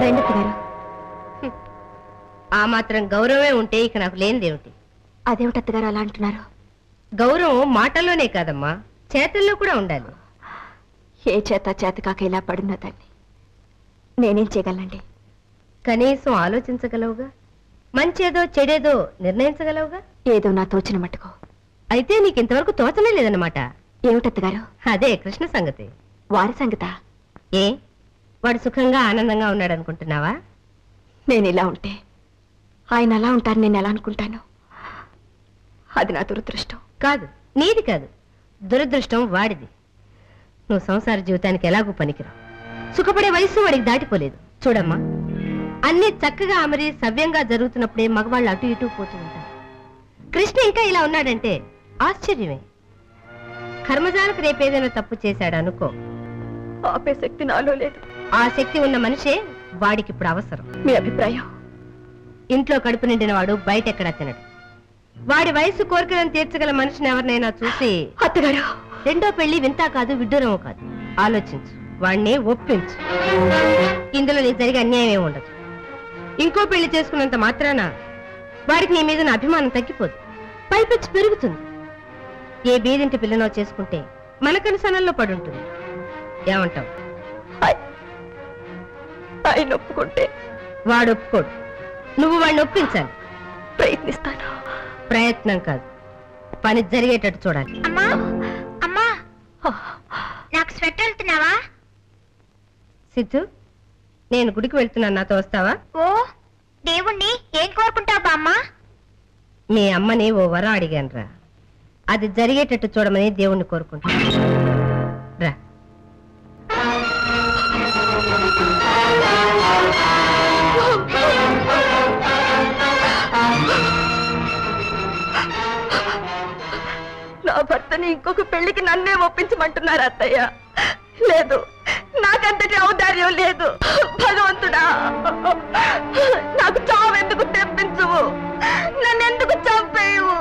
రండి అత్తగారు ఆ మాత్రం గౌరవమే ఉంటే ఇక నాకు లేనిదేమిటి అదేమిటి అత్తగారు అలా అంటున్నారు గౌరవం మాటల్లోనే కాదమ్మా చేతల్లో కూడా ఉండాలి ఏ చేత చేత కాక ఇలా పడున్న దాన్ని నేనేం చేయగలనండి కనీసం ఆలోచించగలవుగా మంచేదో చెడేదో నిర్ణయించగలవుగా ఏదో నా తోచిన మట్టుకు అయితే నీకు ఇంతవరకు తోచనే లేదన్నమాట ఏమిటత్తగారు అదే కృష్ణ సంగతి వారి సంగత ఏ వాడు సుఖంగా ఆనందంగా ఉన్నాడు అనుకుంటున్నావా నేను ఇలా ఉంటే ఆయన అలా ఉంటారు నేను ఎలా అనుకుంటాను అది నా దురదృష్టం కాదు నీది కాదు దురదృష్టం వాడిది నువ్వు సంసార జీవితానికి ఎలాగూ పనికిరావు సుఖపడే వయసు వాడికి దాటిపోలేదు చూడమ్మా అన్ని చక్కగా అమరి సవ్యంగా జరుగుతున్నప్పుడే మగవాళ్ళు అటు ఇటు పోతూ ఉంటారు కృష్ణ ఇంకా ఇలా ఉన్నాడంటే ఆశ్చర్యమే కర్మజాలకు రేపేదైనా తప్పు చేశాడు అనుకో ఆపే శక్తి నాలో లేదు ఆ శక్తి ఉన్న మనిషే వాడికి ఇప్పుడు అవసరం మీ అభిప్రాయం ఇంట్లో కడుపు నిండిన వాడు బయట ఎక్కడా తినడు వాడి వయసు కోరికలను తీర్చగల మనిషిని ఎవరినైనా చూసి అత్తగారు రెండో పెళ్లి వింతా కాదు విడ్డూరమో కాదు ఆలోచించు వాణ్ణి ఒప్పించు ఇందులో నీకు జరిగే అన్యాయం ఏమి ఉండదు ఇంకో పెళ్లి చేసుకున్నంత మాత్రాన వాడికి నీ మీద నా అభిమానం తగ్గిపోదు పైపెచ్చి పెరుగుతుంది ఏ బీదింటి పిల్లనో చేసుకుంటే మనకని సనల్లో పడుంటుంది ఏమంటావు ఆయన ఒప్పుకుంటే వాడు ఒప్పుకోడు నువ్వు వాడిని ఒప్పించాలి ప్రయత్నిస్తాను ప్రయత్నం కాదు పని జరిగేటట్టు చూడాలి అమ్మా అమ్మా నాకు స్వెటర్ వెళ్తున్నావా సిద్ధు నేను గుడికి వెళ్తున్నాను నాతో వస్తావా ఓ దేవుణ్ణి ఏం కోరుకుంటావు బామ్మ మీ అమ్మని ఓ వరం అడిగానురా అది జరిగేటట్టు చూడమని దేవుణ్ణి కోరుకుంటా రా నా భర్తని ఇంకొక పెళ్లికి నన్నే ఒప్పించమంటున్నారు అత్తయ్య లేదు నాకంతటి ఔదార్యం లేదు భగవంతుడా నాకు చావు ఎందుకు తెప్పించువు నన్నెందుకు చంపేయవు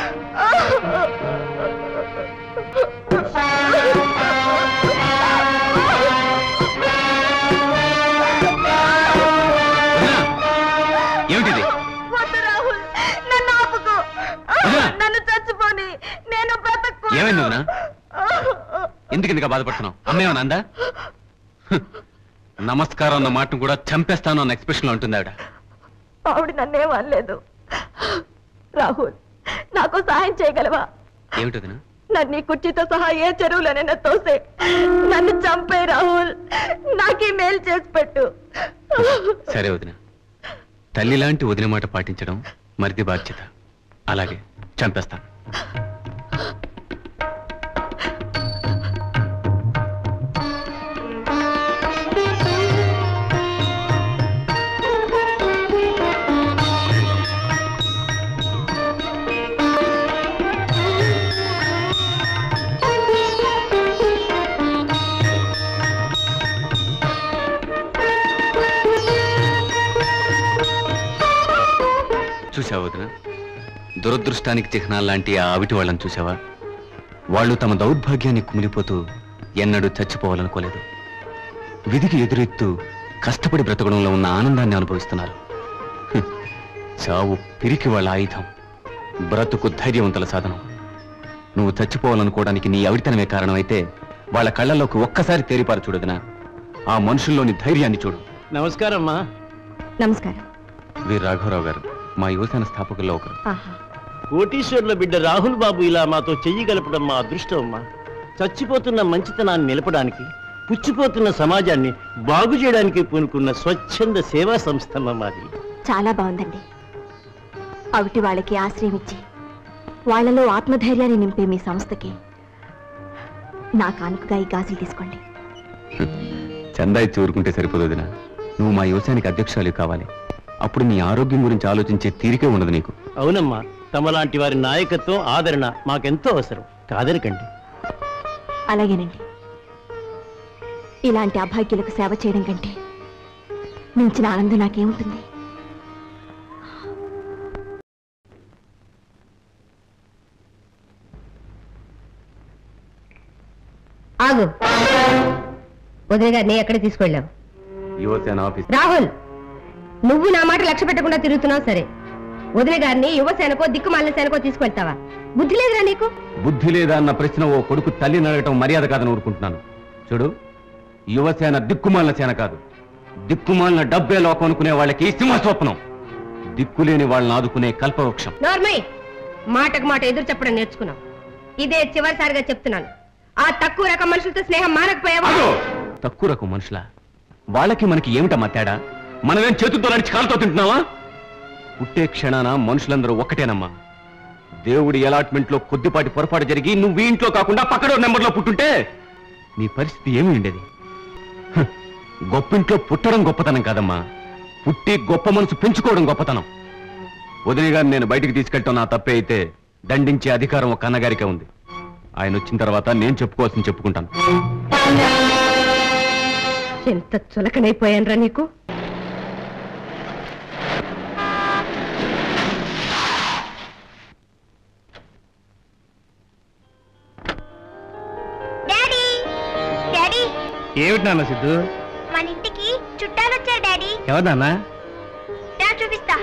ఏమిటిది వద్దు రాహుల్ నన్ను ఆపుకో వదినా. నన్ను చచ్చిపోని నేను బ్రతకు ఏమైంది వదినా? ఎందుకు ఇందుగా బాధపడుతున్నావు అమ్మేమన్నా అందా హ్. నమస్కారం అన్న మాటను కూడా చంపేస్తాను అన్న ఎక్స్ప్రెషన్ లో ఉంటుంది ఆవిడ ఆవిడ నన్నేం అనలేదు రాహుల్ నాకు సహాయం చేయగలవా ఏమిటి వదినా నన్ను ఈ కుర్చీతో సహా ఏ చెరువులోనైనా తోసే నన్ను చంపే రాహుల్ నాకీ మేలు చేసి పెట్టు సరే వదిన తల్లి లాంటి వదిన మాట పాటించడం మరిది బాధ్యత అలాగే చంపేస్తాను చూసావా వదిన దురదృష్టానికి చిహ్నాలు లాంటి ఆ ఆవిటి వాళ్ళని చూసావా వాళ్ళు తమ దౌర్భాగ్యాన్ని కుమిలిపోతూ ఎన్నడూ చచ్చిపోవాలనుకోలేదు విధికి ఎదురెత్తు కష్టపడి బ్రతకడంలో ఉన్న ఆనందాన్ని అనుభవిస్తున్నారు హ్మ్. చావు పిరికి వాళ్ళ ఆయుధం బ్రతుకు ధైర్యవంతుల సాధనం నువ్వు చచ్చిపోవాలనుకోవడానికి నీ అవిడితనమే కారణమైతే వాళ్ళ కళ్ళలోకి ఒక్కసారి తేరిపారు చూడదునా ఆ మనుషుల్లోని ధైర్యాన్ని చూడు నమస్కారం అమ్మా నమస్కారం వీరు రాఘవరావు గారు మా యువసేన స్థాపకుల్లో ఒకరు ఆహా కోటీశ్వర్ల బిడ్డ రాహుల్ బాబు ఇలా మాతో చెయ్యి కలపడం మా అదృష్టం అమ్మా చచ్చిపోతున్న మంచితనాన్ని నిలపడానికి పుచ్చిపోతున్న సమాజాన్ని బాగు చేయడానికి పూనుకున్న స్వచ్ఛంద సేవా సంస్థ అమ్మా మాది చాలా బాగుందండి అవిటి వాళ్ళకి ఆశ్రయం ఇచ్చి వాళ్ళలో ఆత్మధైర్యాన్ని నింపే మీ సంస్థకి నా కానుకగా ఈ గాజులు తీసుకోండి చందా ఇచ్చి ఊరుకుంటే సరిపోదు వదినా. నువ్వు మా యువసానికి అధ్యక్షురాలు కావాలి అప్పుడు నీ ఆరోగ్యం గురించి ఆలోచించే తీరికే ఉండదు నీకు అవునమ్మా తమలాంటి వారి నాయకత్వం ఆదరణ మాకెంతో అవసరం కాదనకండి అలాగేనండి ఇలాంటి అభాగ్యులకు సేవ చేయడం కంటే మించిన ఆనందం నాకేముంటుంది ఆగు వదిన గారిని ఎక్కడ తీసుకెళ్ళావు యువసేన ఆఫీస్ రాహుల్ నువ్వు నా మాట లక్ష్య పెట్టకుండా తిరుగుతున్నావు సరే వదిన గారిని యువసేనకో దిక్కుమాలిన సేనకో తీసుకెళ్తావా బుద్ధి లేదురా నీకు బుద్ధి లేదా అన్న ప్రశ్న ఓ కొడుకు తల్లిని అడగటం మర్యాద కాదని ఊరుకుంటున్నాను చూడు యువసేన దిక్కుమాలిన సేన కాదు దిక్కుమాలిన డబ్బే లోకం అనుకునే వాళ్ళకి సింహస్వప్నం దిక్కులేని వాళ్ళని ఆదుకునే కల్పవృక్షం నార్మల్ మాటకు మాట ఎదురు చెప్పడం నేర్చుకున్నావు ఇదే చివరిసారిగా చెప్తున్నాను ఆ తక్కువ రకం మనుషులతో స్నేహం మానకపోయావా అదో! తక్కువ రకం మనుషుల వాళ్ళకి మనకి ఏమిటమ్మా తేడా మనమేం చేతులతో నడిచి కాలుతో తింటున్నావా పుట్టే క్షణాన మనుషులందరూ ఒక్కటేనమ్మా దేవుడి అలాట్మెంట్ లో కొద్దిపాటి పొరపాటు జరిగి నువ్వు ఈ ఇంట్లో కాకుండా పక్కడో నెంబర్లో పుట్టుంటే నీ పరిస్థితి ఏమి ఉండేది హ, గొప్పింట్లో పుట్టడం గొప్పతనం కాదమ్మా పుట్టి గొప్ప మనసు పెంచుకోవడం గొప్పతనం వదిలి గారిని నేను బయటికి తీసుకెళ్ళటం నా తప్పే అయితే దండించే అధికారం ఒక అన్నగారికే ఉంది ఆయన వచ్చిన తర్వాత నేను చెప్పుకోవాల్సింది చెప్పుకుంటాను ఎంత చులకనైపోయానురా నీకు డాడీ డాడీ ఏమిటి నాన్న సిద్ధు మన ఇంటికి చుట్టాలు వచ్చారు డాడీ ఎవరు నాన్న రా చూపిస్తా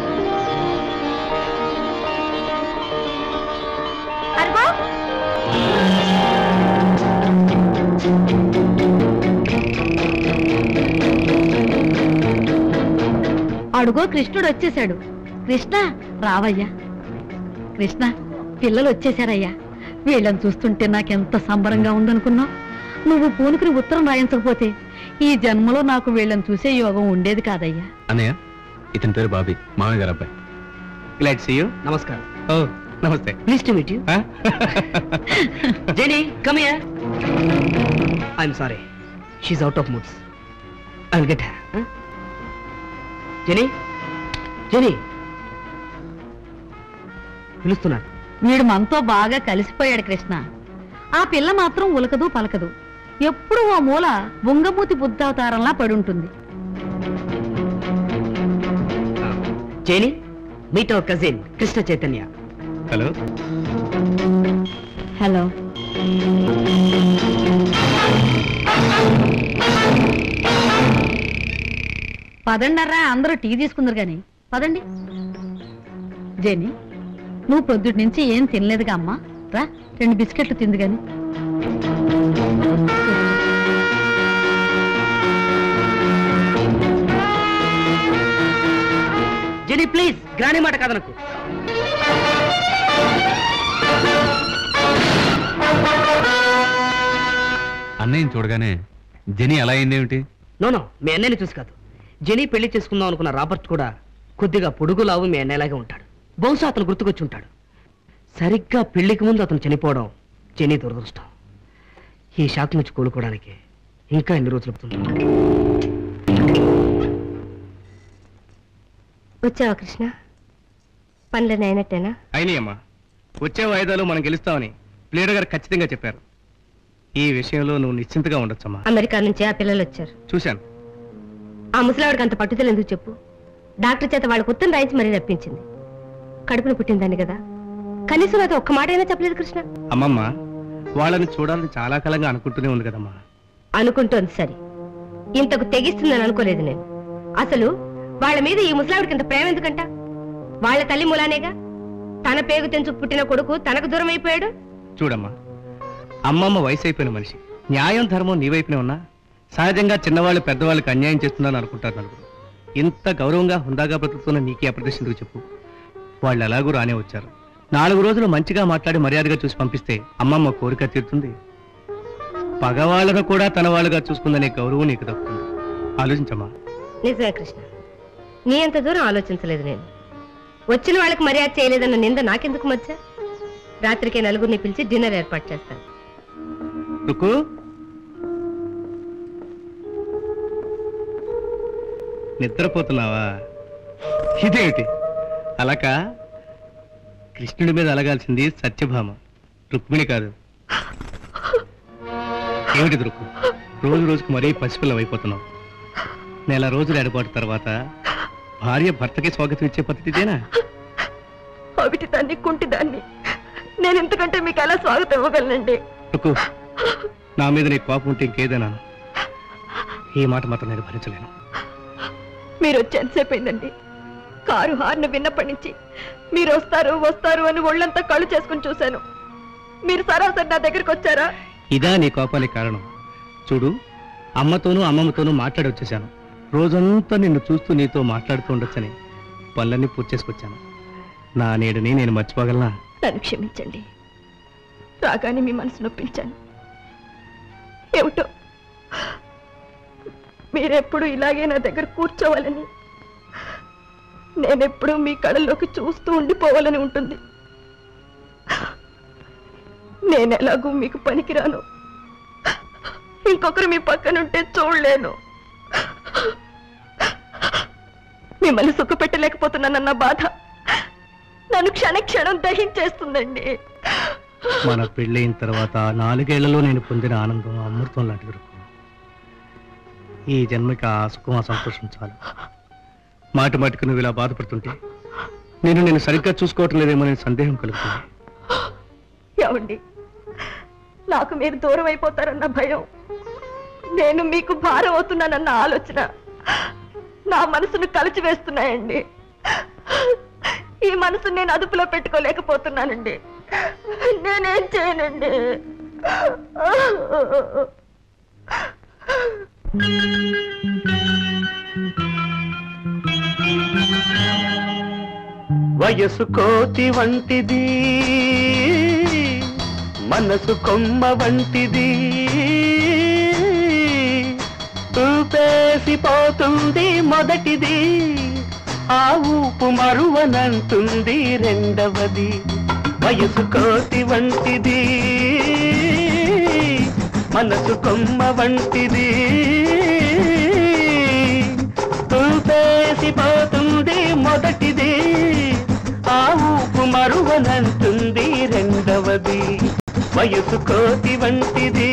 అరుగో అడుగో కృష్ణుడు వచ్చేశాడు కృష్ణ రావయ్యా కృష్ణ పిల్లలు వచ్చేశారయ్యా వీళ్ళని చూస్తుంటే నాకెంత సంబరంగా ఉందనుకున్నావు నువ్వు పూనుకుని ఉత్తరం రాయించకపోతే ఈ జన్మలో నాకు వీళ్ళని చూసే యోగం ఉండేది కాదయ్యా అన్నయ్య ఇతని పేరు బాబీ మామయ్య గారు అబ్బాయి గ్లాడ్ సీ యూ నమస్కారం ఓ నమస్తే please to meet you Jenny come here I'm sorry she's out of moods I will get her Jenny Jenny పిలుస్తున్నాను వీడు మనతో బాగా కలిసిపోయాడు కృష్ణ ఆ పిల్ల మాత్రం ఉలకదు పలకదు ఎప్పుడు ఓ మూల బుంగమూతి బుద్ధావతారంలా పడుంటుంది Jenny meet our cousin Krishna Chaitanya hello hello పదండర్రా అందరూ టీ తీసుకుందరు గాని పదండి జేని నువ్వు పొద్దుటి నుంచి ఏం తినలేదుగా అమ్మా రా రెండు బిస్కెట్లు తింది గాని జెనీ ప్లీజ్ గ్రాని మాట కాదనకు అన్నయ్యని చూడగానే జని అలా అయిందేమిటి నో నో మీ అన్నయ్యని చూసి కాదు జెనీ పెళ్లి చేసుకుందాం అనుకున్న రాబర్ట్ కూడా కొద్దిగా పొడుగు లావు మీ అన్నయ్యలాగే ఉంటాడు బహుశా అతను గుర్తుకొచ్చి ఉంటాడు సరిగ్గా పెళ్లికి ముందు అతను చనిపోవడం జెనీ దురదృష్టం ఈ షాక్ నుంచి కోలుకోవడానికి ఇంకా ఎన్ని రోజులు పడుతుంది వచ్చావా కృష్ణ పనులన్నీ అయినట్టేనా అయినాయమ్మా వచ్చే వాయిదాలో మనం గెలుస్తామని ప్లేడర్ గారు ఖచ్చితంగా చెప్పారు ఈ విషయంలో నువ్వు నిశ్చింతగా ఉండొచ్చమ్మా అమెరికా నుంచి ఆ పిల్లలు వచ్చారు చూశాను ఆ ముసలావిడికి అంత పట్టుదల ఎందుకు చెప్పు డాక్టర్ చేత వాళ్ళ ఉత్తరం రాయించి మరీ రప్పించింది కడుపున పుట్టిందని కదా కనీసం అది ఒక్క మాట అయినా చెప్పలేదు కృష్ణ అమ్మమ్మ వాళ్ళని చూడాలని చాలా కాలంగా అనుకుంటూనే ఉంది కదమ్మా అనుకుంటోంది సరే ఇంతకు తెగిస్తుందని అనుకోలేదు నేను అసలు వాళ్ళ మీద ఈ ముసలావిడికి ఇంత ప్రేమ ఎందుకంట వాళ్ళ తల్లి మూలానేగా తన పేగు తెంచు పుట్టిన కొడుకు తనకు దూరం అయిపోయాడు చూడమ్మా అమ్మమ్మ వయసు అయిపోయిన మనిషి న్యాయం ధర్మం నీ వైపునే ఉన్నా సహజంగా చిన్నవాళ్ళు పెద్దవాళ్ళకి అన్యాయం చేస్తున్నాను అనుకుంటారు నలుగురు ఇంత గౌరవంగా హుందాగా బ్రతుకుతున్న నీకే అప్రదర్శన ఎందుకు చెప్పు వాళ్ళు ఎలాగూ రానే వచ్చారు నాలుగు రోజులు మంచిగా మాట్లాడి మర్యాదగా చూసి పంపిస్తే అమ్మమ్మ కోరిక తీరుతుంది పగవాళ్ళను కూడా తన వాళ్ళుగా చూసుకుందనే గౌరవం నీకు దక్కుతుంది ఆలోచించమ్మా నిజమే కృష్ణ నీ అంత దూరం ఆలోచించలేదు నేను వచ్చిన వాళ్ళకి మర్యాద చేయలేదన్న నింద నాకెందుకు మధ్య రాత్రికి నలుగురిని పిలిచి డిన్నర్ ఏర్పాటు చేస్తాను రుకు నిద్రపోతున్నావా ఇదేమిటి అలక కృష్ణుడి మీద అలగాల్సింది సత్యభామ రుక్మిణి కాదు ఏమిటి రుక్కు రోజు రోజుకు మరీ పసిపిల్లం అయిపోతున్నావు నెల రోజుల ఏర్పాటు తర్వాత భార్య భర్తకి స్వాగతం ఇచ్చే పద్ధతి ఇదేనా అవిటి దాన్ని కుంటి దాన్ని నేను ఇంతకంటే మీకు ఎలా స్వాగతం ఇవ్వగలనండి రుక్కు నా మీద నీ కోపం ఉంటే ఇంకేదైనా ఈ మాట మాత్రం నేను భరించలేను మీరు వచ్చి ఎంతసేపు అయిందండి కారు హార్న్ విన్నప్పటి నుంచి మీరు వస్తారు వస్తారు అని ఒళ్ళంతా కళ్ళు చేసుకుని చూశాను మీరు సరాసరి నా దగ్గరికి వచ్చారా ఇదా నీ కోపానికి కారణం చూడు అమ్మతోనూ అమ్మమ్మతోనూ మాట్లాడి వచ్చేసాను రోజంతా నిన్ను చూస్తూ నీతో మాట్లాడుతూ ఉండొచ్చని పనులన్నీ పూర్తి చేసుకొచ్చాను నా నేడుని నేను మర్చిపోగలనా నన్ను క్షమించండి రాగానే మీ మనసు నొప్పించాను ఏమిటో మీరెప్పుడు ఇలాగే నా దగ్గర కూర్చోవాలని నేనెప్పుడు మీ కళ్ళలోకి చూస్తూ ఉండిపోవాలని ఉంటుంది నేను ఎలాగూ మీకు పనికిరాను ఇంకొకరు మీ పక్కనుంటే చూడలేను మిమ్మల్ని సుఖపెట్టలేకపోతున్నానన్న బాధ నన్ను క్షణక్షణం దహించేస్తుందండి మన పెళ్ళైన తర్వాత నాలుగేళ్లలో నేను పొందిన ఆనందం అమృతం లాంటిది రుక్కు. ఈ జన్మకి ఆ సుఖం ఆ సంతోషం చాలు మాటి మాటికి నువ్వు ఇలా బాధపడుతుంటే నేను నేను సరిగ్గా చూసుకోవటం లేదేమో నేను సందేహం కలుగుతుంది ఏమండి నాకు మీరు దూరం అయిపోతారన్న భయం నేను మీకు భారం అవుతున్నానన్న ఆలోచన నా మనసును కలిచివేస్తున్నాయండి ఈ మనసును నేను అదుపులో పెట్టుకోలేకపోతున్నానండి నేనేం చేయనండి వయసు కోతి వంటిది మనసు కొమ్మ వంటిది ఊపేసిపోతుంది మొదటిది ఆ ఊపు మరువనంటుంది రెండవది వయసు కోతి వంటిది మనసు కొమ్మ వంటిది ఊపేసిపోతుంది మొదటిది ఆ ఊపు మరువనంటుంది రెండవది వయసు కోతి వంటిది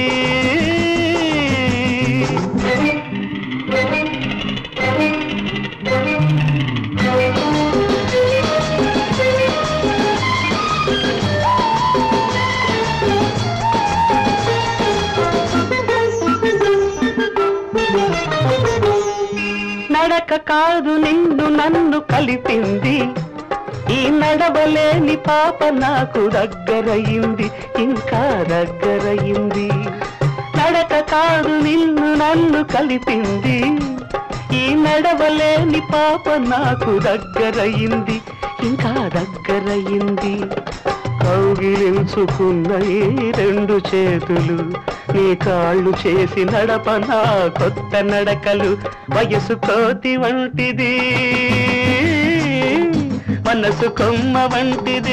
నడక కాదు నిన్ను నన్ను కలిపింది ఈ నడవలేని పాప నాకు దగ్గరయింది ఇంకా దగ్గరయింది నడక కాదు నిన్ను నన్ను కలిపింది ఈ నడవలేని పాప నాకు దగ్గరయింది ఇంకా దగ్గరయింది కౌగిలించుకున్న ఈ రెండు చేతులు నీ కాళ్ళు చేసి నడపనా కొత్త నడకలు వయసు కోతి వంటిది మనసు కొమ్మ వంటిది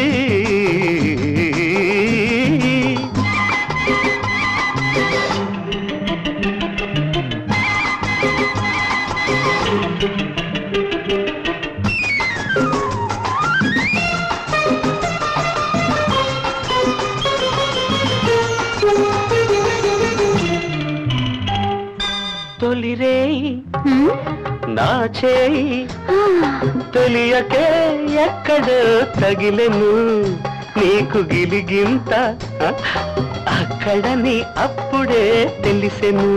తొలిరేయి నా చేయి తెలియకే ఎక్కడో తగిలెను నీకు గిలిగింత ఆ, అక్కడని అప్పుడే తెలిసెను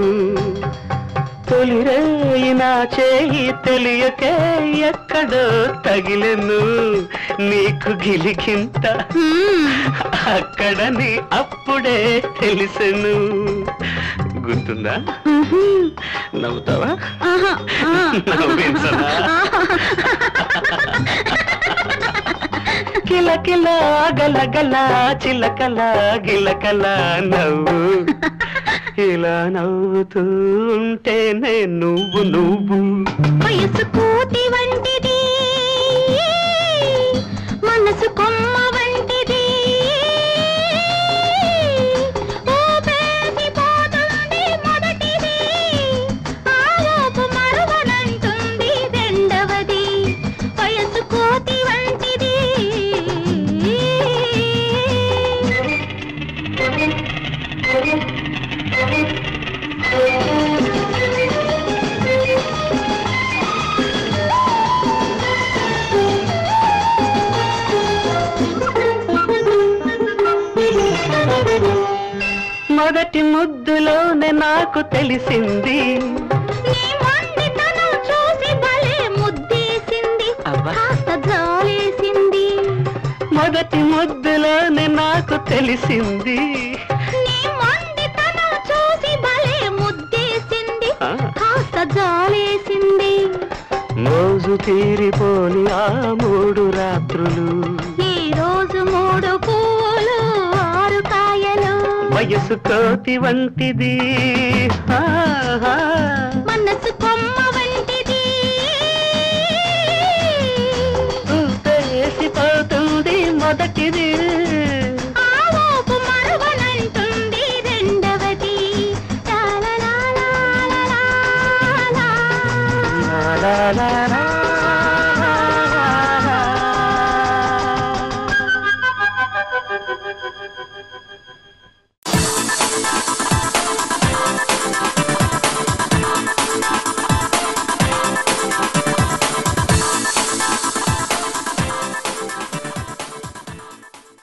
తొలిరేయి నా చేయి తెలియకే ఎక్కడో తగిలెను నీకు గిలిగింత అక్కడని అప్పుడే తెలిసెను గుర్తుందా నవ్వుతావా నవ్వించనా కిలకిల గలగల చిలకల గిలకల నవ్వు ఇలా నవ్వుతూ ఉంటేనే నువ్వు నువ్వు వయసు కోతి వంటిది మనసు కొమ్మ వంటిది ఊపేసిపోతుంది మొదటిది ఆ ఊపు మరువనంటుంది రెండవది వయసు కోతి వంటిది మొదటి ముద్దులోనే నాకు తెలిసింది నీ మొండితనం చూసి భలే ముద్దేసింది అబ్బా. కాస్త జాలేసింది మొదటి ముద్దులోనే నాకు తెలిసింది నీ మొండితనం చూసి భలే ముద్దేసింది ఆ. కాస్త జాలేసింది మోజు తీరిపోని ఆ మూడు రాత్రులు ఈ రోజు మూడు పువ్వులు ఆరు కాయలు వయసు కోతి వంటిది ఆహా. మనసు కొమ్మ వంటిది ఊపేసిపోతుంది మొదటిది